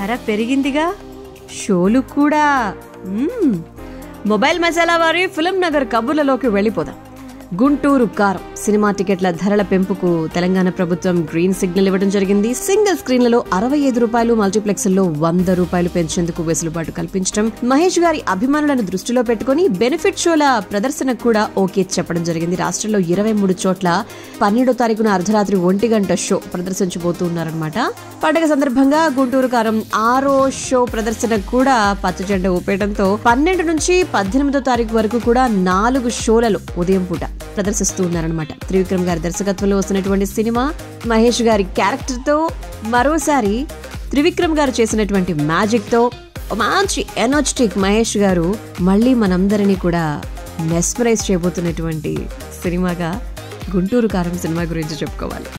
ధర పెరిగిందిగా షోలు కూడా మ్మ్. మొబైల్ మసాలా వారి ఫిలిం నగర్ కబుర్లలోకి వెళ్ళిపోదాం గుంటూరు కారం సినిమా టికెట్ల ధరల పెంపుకు తెలంగాణ ప్రభుత్వం గ్రీన్ సిగ్నల్ ఇవ్వడం జరిగింది సింగిల్ స్క్రీన్లలో అరవై ఐదు రూపాయలు మల్టీప్లెక్స్లలో వంద రూపాయలు పెంచేందుకు వెసులుబాటు కల్పించడం మహేష్ గారి అభిమానులను దృష్టిలో పెట్టుకుని బెనిఫిట్ షోల ప్రదర్శనకు కూడా ఓకే చెప్పడం జరిగింది రాష్ట్రంలో ఇరవై మూడు చోట్ల పన్నెండో తారీఖున అర్ధరాత్రి ఒంటి గంట షో ప్రదర్శించబోతున్నారన్నమాట పండగ సందర్భంగా గుంటూరు కారం ఆరో షో ప్రదర్శన కూడా పచ్చ జెండా ఊపేయడంతో పన్నెండు నుంచి పద్దెనిమిదో తారీఖు వరకు కూడా నాలుగు షోలలో ఉదయం పూట ప్రదర్శిస్తూ ఉన్నారనమాట త్రివిక్రమ్ గారి దర్శకత్వంలో వస్తున్నటువంటి సినిమా మహేష్ గారి క్యారెక్టర్ తో మరోసారి త్రివిక్రమ్ గారు చేసినటువంటి మ్యాజిక్ తో ఒక మంచి ఎనర్జెటిక్ మహేష్ గారు మళ్ళీ మనందరినీ కూడా మెస్మరైజ్ చేయబోతున్నటువంటి సినిమాగా గుంటూరు కారం సినిమా గురించి చెప్పుకోవాలి